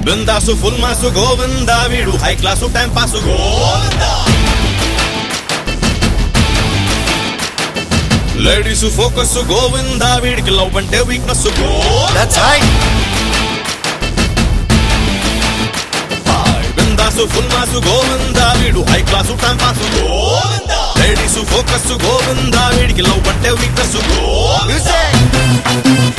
బృందాసు full mass Govinda వీడు high class time pass Govinda ladies focus Govinda వీడికి love అంటే weakness That's right. Bindaas full mass Govinda వీడు high class time pass Govinda ladies focus Govinda వీడికి love అంటే weakness Music.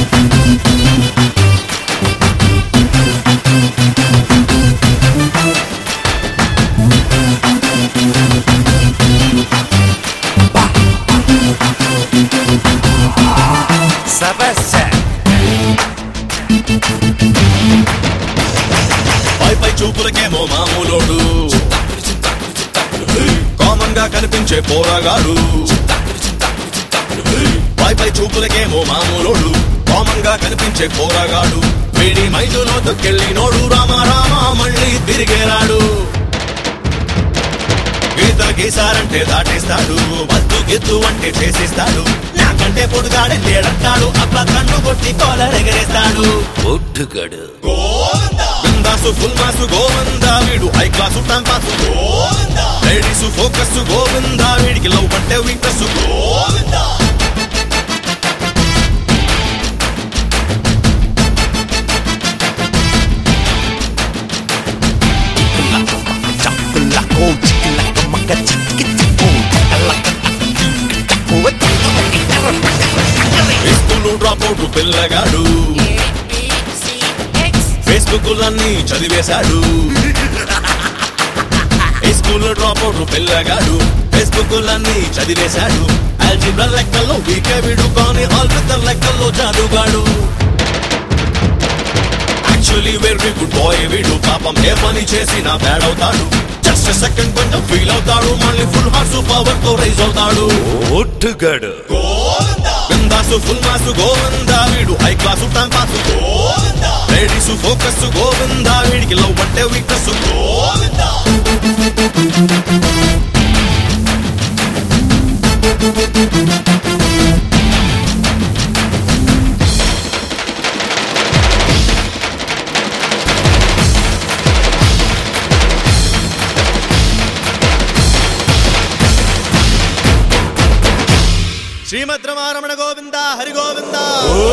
Sabasa. పై పై చూపులకేమో మామూలోడు common గా కనిపించే పోరాగాడు పై పై చూపులకేమో మామూలోడు common గా కనిపించే పోరాగాడు వీడి మైదులో దొక్కెళ్ళినోడు రామ రామ మళ్ళీ తిరిగేరాడు గీత గీసారంటే దాటేస్తాడు వద్దు గిద్దు అంటే చేసేస్తాడు నాకంటే పొడుగాడే లేడంటాడు అట్లా కన్ను కొట్టి కోలర్ ఎగరేస్తాడు ఒట్టుగడు బిందాసు ఫుల్ మాసు గోవిందా వీడు high class time pass Govinda ladies focus Govinda వీడికి లవ్ అంటే weakness Govinda school drop out పిల్లగాడు ఫేస్బుక్ లన్నీ చదివేశాడు స్కూల్ డ్రాప్ అవుట్ పిల్లగాడు ఫేస్బుక్ లన్నీ చదివేశాడు ఆల్జిబ్రా లెక్కల్లో వీకే వీడు కానీ ఆల్ఫికర్ లెక్కల్లో జాదుగాడు యాక్చువల్లీ వెరీ గుడ్ బాయ్ వీడు పాపం ఏ పని చేసినా బ్యాడ్ అవుతాడు జస్ట్ సెకండ్ కొంచెం ఫీల్ అవుతాడు మళ్ళీ ఫుల్ హార్స్ పవర్ తో రైజ్ అవుతాడు ఒట్టుగడు బిందాసు ఫుల్ మాసు గోవిందా వీడు high class time pass Govinda ladies focus Govinda వీడికి లవ్ అంటే వీక్నెస్ గోవిందా శ్రీమద్రమారమణ గోవింద హరి గోవింద